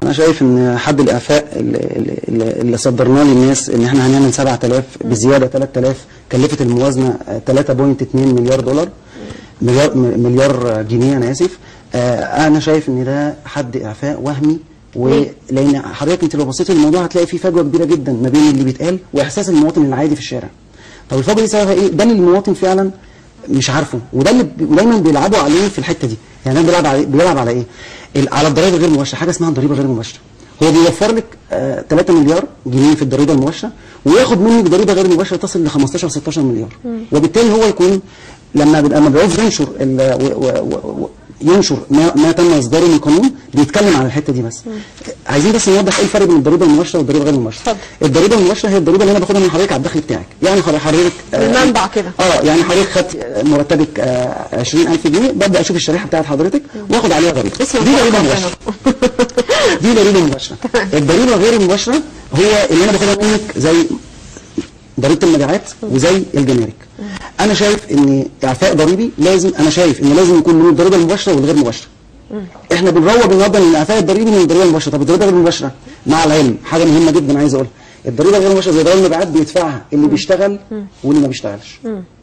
انا شايف ان حد الاعفاء اللي, اللي, اللي صدرناه للناس ان احنا هنعمل 7000 بزياده 3000 كلفت الموازنه آه، 3.2 مليار دولار مليار م- مليار جنيه انا اسف آه، انا شايف ان ده حد اعفاء وهمي ولان حضرتك انت لو بصيت للموضوع هتلاقي في فجوه كبيره جدا ما بين اللي بيتقال واحساس المواطن العادي في الشارع طب الفجوه دي سببها ايه ده اللي المواطن فعلا مش عارفه وده اللي ب- دايما بيلعبوا عليه في الحته دي يعني ده بيلعب على بيلعب على ايه ال- على الضرائب الغير مباشره حاجه اسمها الضريبه الغير مباشره هو بيوفر لك آه 3 مليار جنيه في الضريبه المباشره وياخد منك ضريبه غير مباشره تصل ل 15 16 مليار وبالتالي هو يكون لما لما بيعوز ينشر ال- و- و- و- و- ينشر ما, ما تم اصداره من قانون بيتكلم على الحته دي بس عايزين بس نوضح ايه الفرق بين الضريبه المباشره والضريبه غير المباشره اتفضل. الضريبه المباشره هي الضريبه اللي انا باخدها من حضرتك على الدخل بتاعك يعني حضرتك آه، المنبع كده. اه يعني حضرتك خدت مرتبك آه، 20000 جنيه ببدا اشوف الشريحه بتاعت حضرتك واخد عليها ضريبه اسمه دي ضريبه مفخم مباشره دي ضريبه مباشره الضريبه غير المباشره هو اللي انا باخدها منك زي ضريبه المبيعات وزي الجمارك انا شايف ان اعفاء ضريبي لازم انا شايف ان لازم يكون من الضريبه المباشره والغير مباشره احنا بنروج النهارده ان الاعفاء الضريبي من الضريبه المباشره طب الضريبه غير المباشره مع العلم حاجه مهمه جدا عايز اقولها الضريبه غير المباشره زي ضريبه المبيعات بيدفعها اللي بيشتغل واللي ما بيشتغلش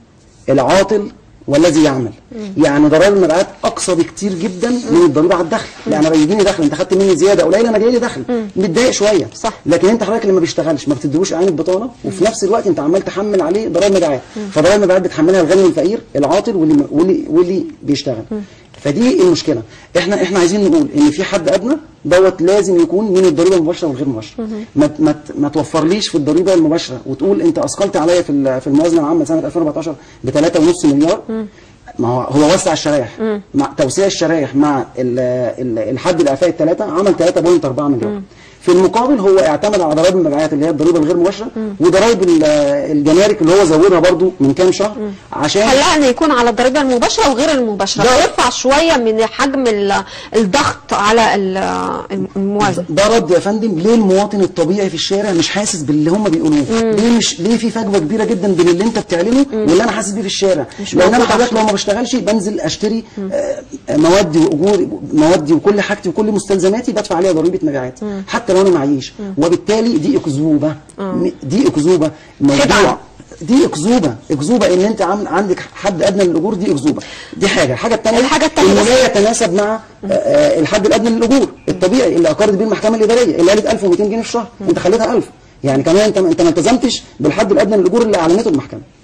العاطل والذي يعمل يعني ضرائب المبيعات اقصى بكتير جدا من الضريبه على الدخل يعني انا بيجيني دخل انت خدت مني زياده قليله انا جاي لي دخل متضايق شويه صح. لكن انت حضرتك اللي ما بيشتغلش ما بتديهوش عين البطانه وفي نفس الوقت انت عمال تحمل عليه ضرائب مبيعات فضرائب المبيعات بتحملها الغني والفقير العاطل واللي واللي, واللي بيشتغل فدي المشكله احنا احنا عايزين نقول ان في حد ادنى دوت لازم يكون من الضريبه المباشره والغير مباشره ما ما ت- ما توفرليش في الضريبه المباشره وتقول انت اثقلت عليا في ال- في الموازنه العامه سنه 2014 ب 3.5 مليار ما هو هو وسع الشرايح مع توسيع الشرايح مع ال ال الحد الاعفاء الثلاثه عمل 3.4 مليار في المقابل هو اعتمد على ضرائب المبيعات اللي هي الضريبه الغير مباشره وضرائب ال- الجمارك اللي هو زودها برضو من كام شهر عشان خلاها ان يكون على الضريبه المباشره وغير المباشره ده- ويرفع شويه من حجم ال- الضغط على ال- الموازنه ده رد يا فندم ليه المواطن الطبيعي في الشارع مش حاسس باللي هم بيقولوه ليه مش ليه في فجوه كبيره جدا بين اللي انت بتعلنه واللي انا حاسس بيه في الشارع لان انا موجود حضرتك لو ما بشتغلش بنزل اشتري آه، موادي واجور موادي وكل حاجتي وكل مستلزماتي بدفع عليها ضريبه مبيعات حتى لو انا معيش وبالتالي دي اكذوبه م- دي اكذوبه موضوع خدعة. دي اكذوبه اكذوبه ان انت عم عندك حد ادنى للاجور دي اكذوبه دي حاجه الحاجه الثانيه الحاجة التانية انه بس- لا يتناسب مع آه، آه، الحد الادنى للاجور الطبيعي اللي اقرت بيه المحكمه الاداريه اللي قالت 1200 جنيه في الشهر انت خليتها 1000 يعني كمان انت انت ما التزمتش بالحد الادنى للاجور اللي اعلنته المحكمه